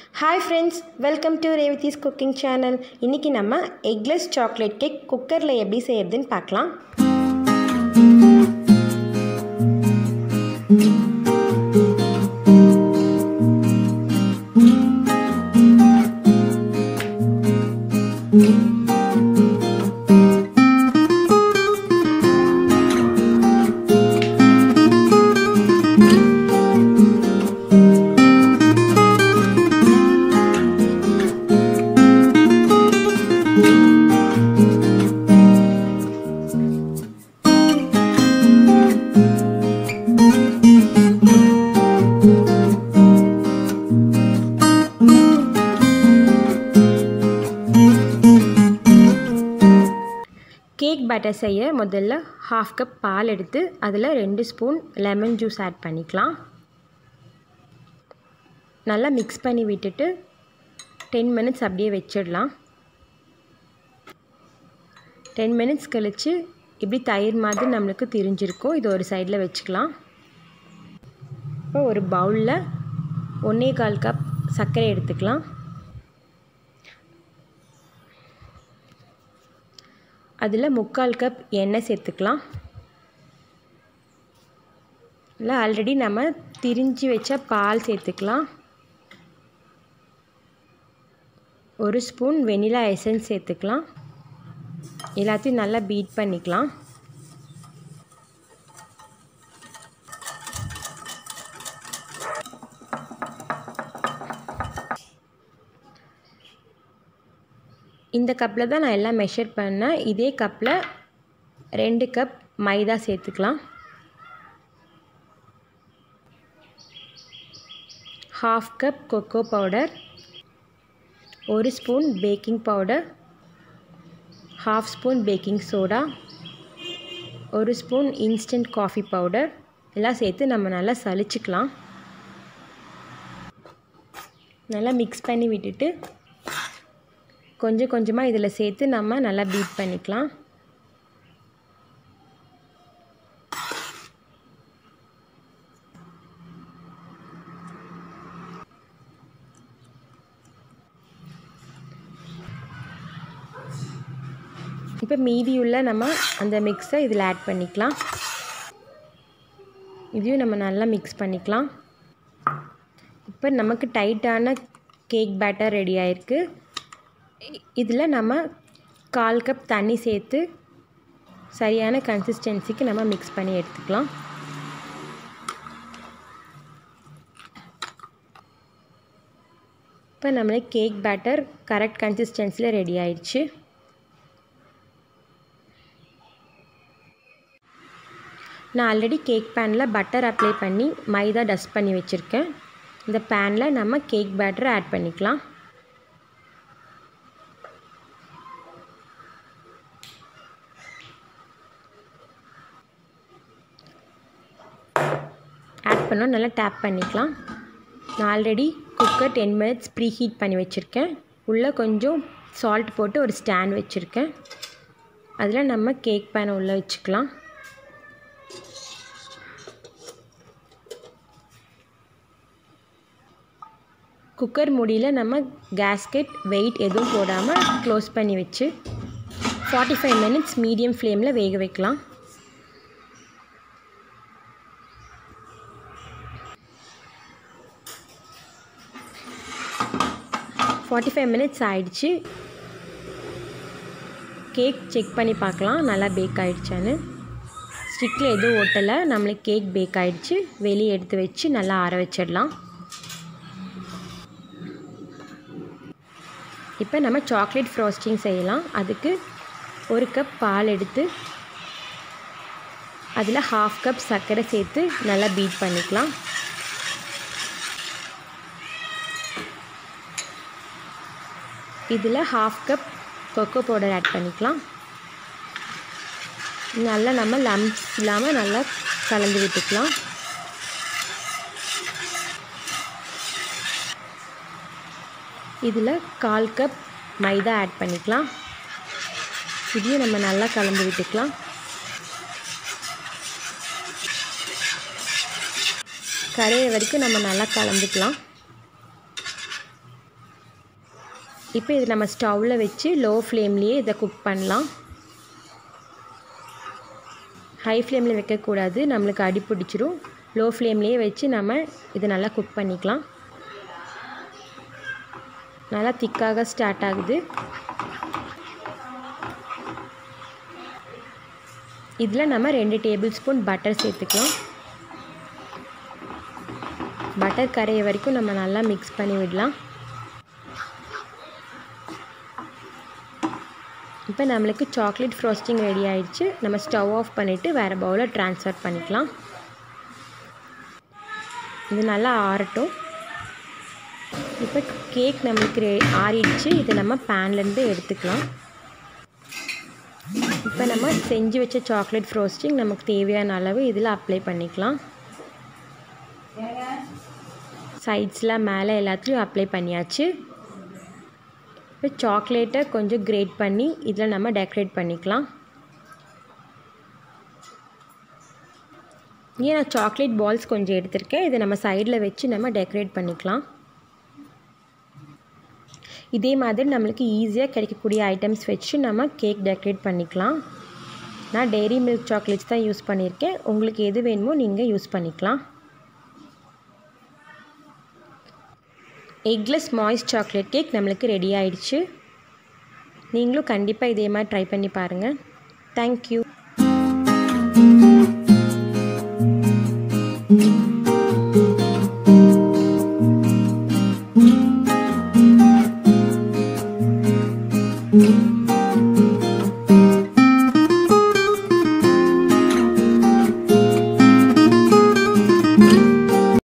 hi friends welcome to Revathi's cooking channel இன்றைக்கி நம்ம eggless chocolate cake குக்கரில் எப்படி செய்யறதுன்னு பார்க்கலாம் கேக் பேட்டர் செய்ய முதல்ல ஹாஃப் கப் பால் எடுத்து அதில் ரெண்டு ஸ்பூன் லெமன் ஜூஸ் ஆட் பண்ணிக்கலாம் நல்லா மிக்ஸ் பண்ணி விட்டுட்டு டென் மினிட்ஸ் அப்படியே வச்சிடலாம் டென் மினிட்ஸ் கழித்து இப்படி தயிர் மாதிரி நம்மளுக்கு திரிஞ்சிருக்கும் இது ஒரு சைடில் வச்சுக்கலாம் இப்போ ஒரு பவுலில் ஒன்றே கால் கப் சர்க்கரை எடுத்துக்கலாம் அதில் முக்கால் கப் எண்ணெய் சேர்த்துக்கலாம் இல்லை ஆல்ரெடி நம்ம திரிஞ்சு வச்ச பால் சேர்த்துக்கலாம் ஒரு ஸ்பூன் வெனிலா எசன்ஸ் சேர்த்துக்கலாம் எல்லாத்தையும் நல்லா பீட் பண்ணிக்கலாம் இந்த கப்பில் தான் நான் எல்லாம் மெஷர் பண்ணேன் இதே கப்பில் ரெண்டு கப் மைதா சேர்த்துக்கலாம் ஹாஃப் கப் கொக்கோ பவுடர் ஒரு spoon baking powder half spoon baking soda ஒரு ஸ்பூன் இன்ஸ்டன்ட் காஃபி பவுடர் எல்லாம் சேர்த்து நம்ம நல்லா சலிச்சுக்கலாம் நல்லா மிக்ஸ் பண்ணி விட்டுட்டு கொஞ்சம் கொஞ்சமாக இதில் சேர்த்து நம்ம நல்லா பீட் பண்ணிக்கலாம் இப்போ மீதியுள்ள நம்ம அந்த மிக்ஸை இதில் ஆட் பண்ணிக்கலாம் இதையும் நம்ம நல்லா மிக்ஸ் பண்ணிக்கலாம் இப்போ நமக்கு டைட்டான கேக் பேட்டர் ரெடி ஆயிருக்கு இதில் நம்ம கால் கப் தண்ணி சேர்த்து சரியான கன்சிஸ்டன்சிக்கு நம்ம மிக்ஸ் பண்ணி எடுத்துக்கலாம் இப்போ நம்மளுக்கு கேக் பேட்டர் கரெக்ட் கன்சிஸ்டன்சியில் ரெடி ஆயிடுச்சு நான் ஆல்ரெடி கேக் பேனில் பட்டர் அப்ளை பண்ணி மைதா டஸ்ட் பண்ணி வச்சுருக்கேன் இந்த பேனில் நம்ம கேக் பேட்டரை ஆட் பண்ணிக்கலாம் ஆட் பண்ணோம் நல்லா டேப் பண்ணிக்கலாம் நான் already cooker ten minutes preheat பண்ணி வச்சுருக்கேன் உள்ளே கொஞ்சம் சால்ட் போட்டு ஒரு ஸ்டாண்ட் வச்சுருக்கேன் அதில் நம்ம கேக் பேனை உள்ளே வச்சுக்கலாம் குக்கர் மூடியில் நம்ம கேஸ்கெட் வெயிட் எதுவும் போடாமல் க்ளோஸ் பண்ணி வச்சு ஃபார்ட்டி ஃபைவ் மினிட்ஸ் மீடியம் ஃப்ளேமில் வேக வைக்கலாம் ஃபார்ட்டி ஃபைவ் மினிட்ஸ் ஆயிடுச்சு கேக் செக் பண்ணி பார்க்கலாம் நல்லா பேக் ஆகிடுச்சான்னு ஸ்டிக்கில் எதுவும் ஒட்டலை நம்மளுக்கு கேக் பேக் ஆகிடுச்சு வெளியே எடுத்து வச்சு நல்லா ஆற வச்சிடலாம் இப்போ நம்ம சாக்லேட் ஃப்ரோஸ்டிங் செய்யலாம் அதுக்கு ஒரு கப் பால் எடுத்து அதில் ஹாஃப் கப் சர்க்கரை சேர்த்து நல்லா பீட் பண்ணிக்கலாம் இதில் half cup cocoa powder add பண்ணிக்கலாம் நல்லா நம்ம லம்ஸ் இல்லாமல் நல்லா கலந்து விட்டுக்கலாம் இதில் கால் கப் மைதா ஆட் பண்ணிக்கலாம் இதையும் நம்ம நல்லா கலந்து விட்டுக்கலாம் கரையிற வரைக்கும் நம்ம நல்லா கலந்துக்கலாம் இப்போ இது நம்ம ஸ்டவ்வில் வச்சு லோ ஃப்ளேம்லேயே இதை குக் பண்ணலாம் ஹை ஃப்ளேமில் வைக்கக்கூடாது நம்மளுக்கு அடி பிடிச்சிரும் லோ ஃப்ளேம்லேயே வச்சு நம்ம இதை நல்லா குக் பண்ணிக்கலாம் நல்லா திக்காக ஸ்டார்ட் ஆகுது இதில் நம்ம ரெண்டு டேபிள் ஸ்பூன் பட்டர் சேர்த்துக்கலாம் பட்டர் கரைய வரைக்கும் நம்ம நல்லா மிக்ஸ் பண்ணி விடலாம் இப்போ நம்மளுக்கு சாக்லேட் ஃப்ரோஸ்டிங் ரெடி ஆயிடுச்சு நம்ம ஸ்டவ் ஆஃப் பண்ணிவிட்டு வேறு பவுலில் ட்ரான்ஸ்ஃபர் பண்ணிக்கலாம் இது நல்லா ஆறட்டும் இப்போ கேக் நம்மளுக்கு ரெ ஆறிடுச்சு இதை நம்ம பேன்லேருந்து எடுத்துக்கலாம் இப்போ நம்ம செஞ்சு வச்ச சாக்லேட் ஃப்ரோஸ்டிங் நமக்கு தேவையான அளவு இதில் அப்ளை பண்ணிக்கலாம் சைட்ஸில் மேலே எல்லாத்துலேயும் அப்ளை பண்ணியாச்சு இப்போ சாக்லேட்டை கொஞ்சம் கிரேட் பண்ணி இதில் நம்ம டெக்கரேட் பண்ணிக்கலாம் இங்கே நான் சாக்லேட் பால்ஸ் கொஞ்சம் எடுத்திருக்கேன் இதை நம்ம சைடில் வச்சு நம்ம டெக்கரேட் பண்ணிக்கலாம் இதே மாதிரி நம்மளுக்கு ஈஸியாக கிடைக்கக்கூடிய ஐட்டம்ஸ் வச்சு நம்ம கேக் டெக்கரேட் பண்ணிக்கலாம் நான் டெய்ரி மில்க் சாக்லேட்ஸ் தான் யூஸ் பண்ணியிருக்கேன் உங்களுக்கு எது வேணுமோ நீங்கள் யூஸ் பண்ணிக்கலாம் எக்லெஸ் மாய்ஸ் சாக்லேட் கேக் நம்மளுக்கு ரெடி ஆயிடுச்சு நீங்களும் கண்டிப்பாக இதே மாதிரி ட்ரை பண்ணி பாருங்கள் தேங்க்யூ